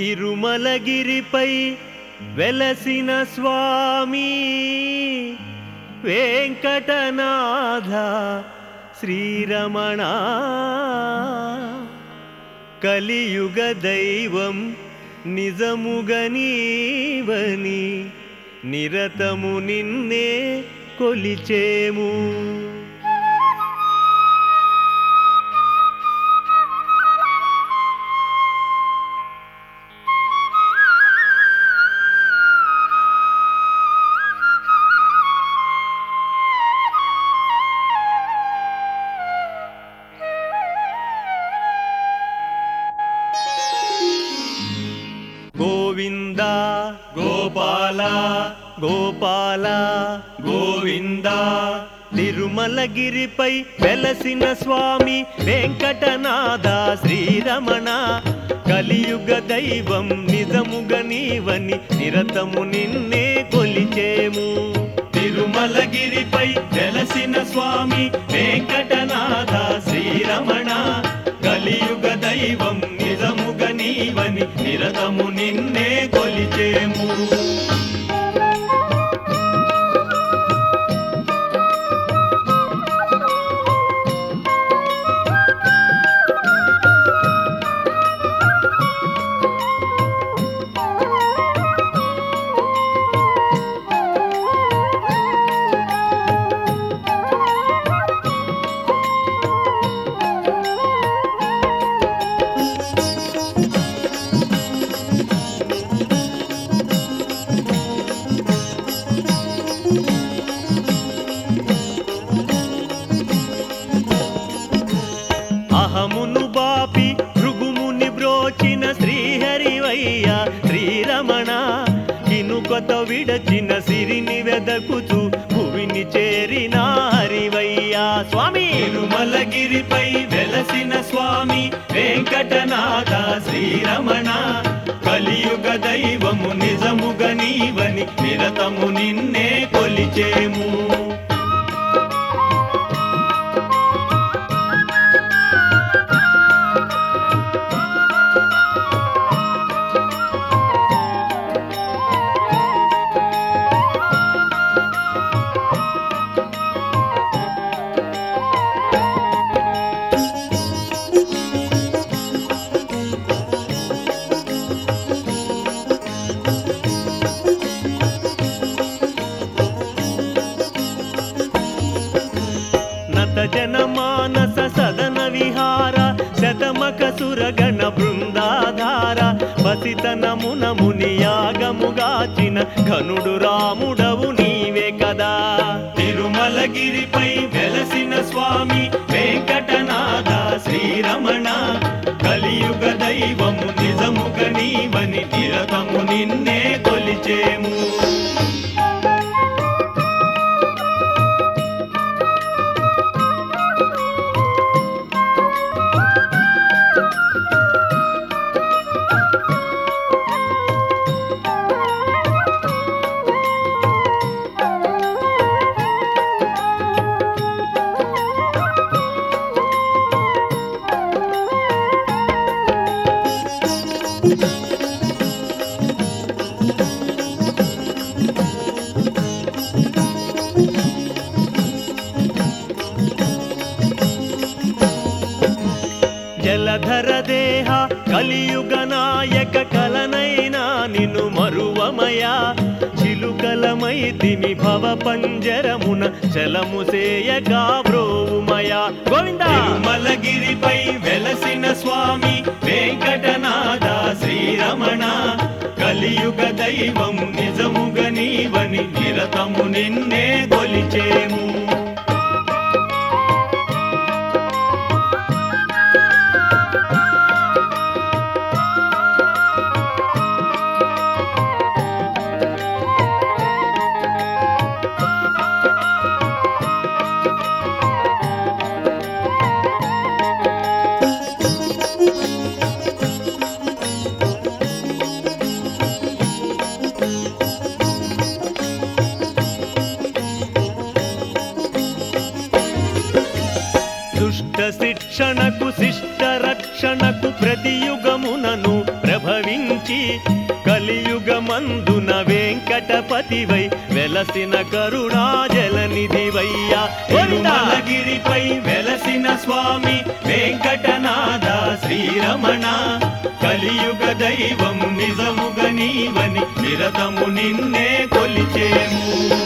తిరుమలగిరిపై వెలసిన స్వామి వెంకటనాథ శ్రీరమణ కలియుగ దైవం నిజముగనీవని నిరతము నిన్నే కొలిచేము గోవింద గోపాల గోపాల గోవింద తిరుమలగిరిపై వెలసిన స్వామి వెంకటనాథ శ్రీరమణ కలియుగ దైవం నిజముగ నీవని నిరతము నిన్నే కొలిచేము తిరుమలగిరిపై వెలసిన స్వామి వెంకటనాథ శ్రీరమణ కలియుగ దైవం నిజముగ నీవని నిరతము నిన్నే కొలిచేము అహమును బాపి భృగుముని బ్రోచిన శ్రీహరివయ్య శ్రీరమణ కినుకొత విడచిన సిరిని వెదకుచు భువిని చేరిన హరివయ్యా స్వామి తిరుమలగిరిపై వెలసిన స్వామి వెంకటనాథ శ్రీరమణ కలియుగ దైవము నిజముగ నీవని నిరతము నిన్నే కొలిచేము నత జనమానస సదన విహార శతమక సురగణ బృందాధార బసితనమున ముని యాగముగాచిన ఘనుడు రాముడవు నీవే కదా తిరుమలగిరిపై వెలసిన స్వామి వెంకటనాథ శ్రీరమణ కలియుగ దైవము నిజముగ నీవని నిరతము నిన్నే కొలిచేము జలధర దేహ కలియుగ నాయక కలనైనా నిన్ను మరువమయా చిలుకలమై తిమి భవ పంజరమున చలము సేయగా బ్రోవుమయా గోవింద మలగిరిపై వెలసిన స్వామి వెంకటనాథ శ్రీరమణ కలియుగ దైవం నిజముగ నీవని నిరతము నిన్నే కొలిచేము దుష్ట శిక్షణకు శిష్ట రక్షణకు ప్రతి యుగమునను ప్రభవించిన వెలచి కలియుగమందున వెంకటపతివై వెలసిన కరుణాజలనిధివయ్యా తిరుమలగిరిపై వెలసిన స్వామి వెంకటనాథ శ్రీరమణ కలియుగ దైవం నిజముగ నీవని నిరతము నిన్నే కొలిచేము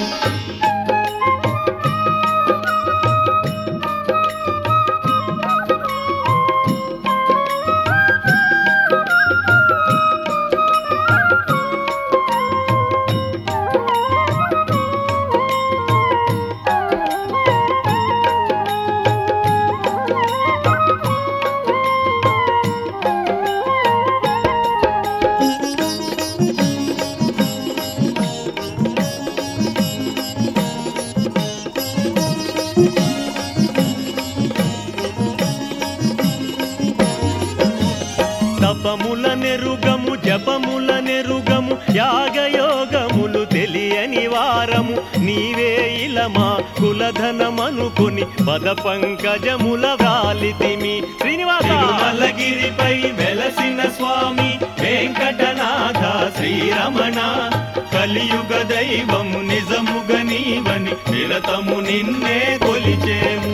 తపముల నెరుగము జపముల నెరుగము యాగయోగములు తెలియని వారము నీవే ఇలమా కులధనమనుకుని పద పంకజముల వాలితిమి శ్రీనివాస తిరుమలగిరిపై వెలసిన స్వామి వెంకటనాథ శ్రీరమణ కలియుగ దైవము నిజముగ నీవని నిరతము నిన్నే కొలిచేము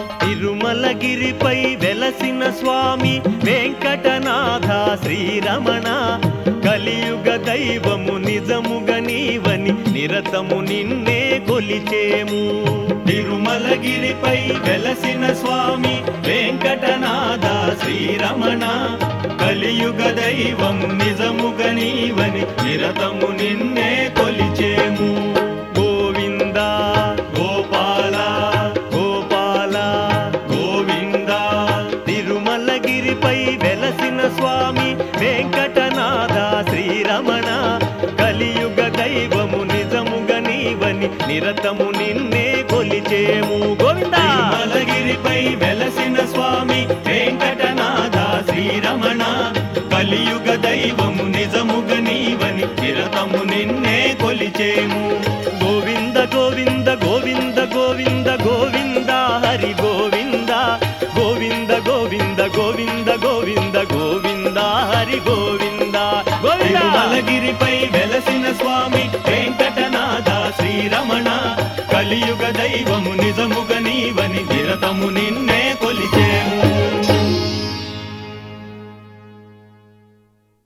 తిరుమలగిరిపై వెలసిన స్వామి వెంకటనాథ శ్రీరమణ కలియుగ దైవము నిజముగ నీవని నిరతము నిన్నే కొలిచేము తిరుమలగిరిపై వెలసిన స్వామి వెంకటనాథ శ్రీరమణ కలియుగ దైవం నిజముగ నీవని నిరతము నిన్నే కొలిచేము గోవింద గోపాల గోపాల గోవింద తిరుమలగిరిపై వెలసిన స్వామి వెంకటనాథ శ్రీరమణ కలియుగ దైవము నిజముగ నీవని నిరతము నిన్నే కొలిచేము గోవింద తిరుమలగిరిపై వెలసిన స్వామి వెంకటనాథ శ్రీరమణ కలియుగ దైవము నిజముగ నీవని నిరతము నిన్నే కొలిచేము గోవింద గోవింద గోవింద గోవింద గోవింద హరి గోవింద గోవింద గోవింద గోవింద గోవింద గోవింద హరి గోవింద గోవింద తిరుమలగిరిపై వెలసిన స్వామి వెంకటనాథ శ్రీరమణ కలియుగ దైవము నిజముగ నీవని నిరతము నీ